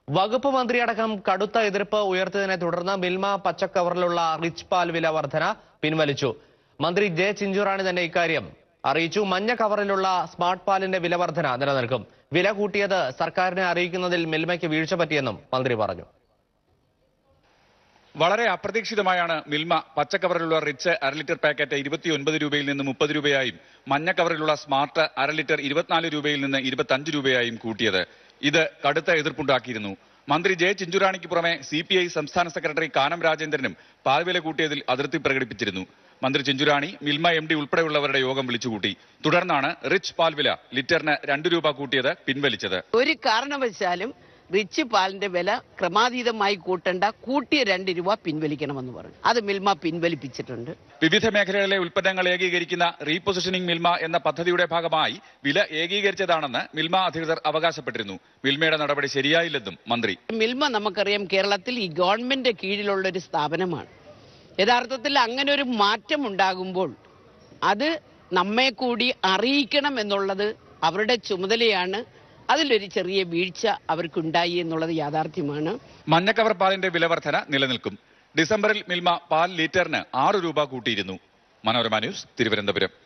വകുപ്പ് മന്ത്രിയടക്കം കടുത്ത എതിർപ്പ് ഉയർത്തിയതിനെ തുടർന്ന് മിൽമ പച്ചക്കവറിലുള്ള റിച്ച് പാൽ വില വർധന പിൻവലിച്ചു മന്ത്രി ജെ ചിഞ്ചുറാണി തന്നെ ഇക്കാര്യം അറിയിച്ചു മഞ്ഞ കവറിലുള്ള സ്മാർട്ട് പാലിന്റെ വില വർധന നിലനിൽക്കും വില കൂട്ടിയത് സർക്കാരിനെ അറിയിക്കുന്നതിൽ മിൽമയ്ക്ക് വീഴ്ച പറ്റിയെന്നും മന്ത്രി പറഞ്ഞു വളരെ അപ്രതീക്ഷിതമായാണ് മിൽമ പച്ചക്കവറിലുള്ള റിച്ച് അര ലിറ്റർ പാക്കറ്റ് ഇരുപത്തിയൊൻപത് രൂപയിൽ നിന്ന് മുപ്പത് രൂപയായും മഞ്ഞ കവറിലുള്ള സ്മാർട്ട് അര ലിറ്റർ ഇരുപത്തിനാല് രൂപയിൽ നിന്ന് ഇരുപത്തഞ്ച് രൂപയായും കൂട്ടിയത് ഇത് കടുത്ത എതിർപ്പുണ്ടാക്കിയിരുന്നു മന്ത്രി ജെ ചിഞ്ചുറാണിക്ക് പുറമെ സി പി ഐ സംസ്ഥാന സെക്രട്ടറി കാനം രാജേന്ദ്രനും പാൽവില കൂട്ടിയതിൽ അതൃപ്തി പ്രകടിപ്പിച്ചിരുന്നു മന്ത്രി ചിഞ്ചുറാണി മിൽമ എം ഡി ഉൾപ്പെടെയുള്ളവരുടെ യോഗം വിളിച്ചുകൂട്ടി തുടർന്നാണ് റിച്ച് പാൽവില ലിറ്ററിന് രണ്ട് രൂപ കൂട്ടിയത് പിൻവലിച്ചത് ഒരു കാരണവശാലും റിച്ച് പാലിന്റെ വില ക്രമാതീതമായി കൂട്ടണ്ട കൂട്ടിയ രണ്ട് രൂപ പിൻവലിക്കണമെന്ന് പറഞ്ഞു അത് മിൽമ പിൻവലിപ്പിച്ചിട്ടുണ്ട് വിവിധ മേഖലകളിലെ ഉൽപ്പന്നങ്ങൾ ഏകീകരിക്കുന്ന റീപൊസിഷനിംഗ് മിൽമ എന്ന പദ്ധതിയുടെ ഭാഗമായി വില ഏകീകരിച്ചതാണെന്ന് മിൽമ അധികൃതർ അവകാശപ്പെട്ടിരുന്നു മിൽമയുടെ നടപടി ശരിയായില്ലെന്നും മന്ത്രി മിൽമ നമുക്കറിയാം കേരളത്തിൽ ഈ ഗവൺമെന്റ് കീഴിലുള്ള ഒരു സ്ഥാപനമാണ് യഥാർത്ഥത്തിൽ അങ്ങനെ ഒരു മാറ്റം ഉണ്ടാകുമ്പോൾ അത് നമ്മെ കൂടി അറിയിക്കണം എന്നുള്ളത് അവരുടെ ചുമതലയാണ് അതിലൊരു ചെറിയ വീഴ്ച അവർക്കുണ്ടായി എന്നുള്ളത് യാഥാർത്ഥ്യമാണ് മഞ്ഞക്കവർ പാലിന്റെ വിലവർധന നിലനിൽക്കും ഡിസംബറിൽ മിൽമ പാൽ ലിറ്ററിന് ആറ് രൂപ കൂട്ടിയിരുന്നു മനോരമ ന്യൂസ് തിരുവനന്തപുരം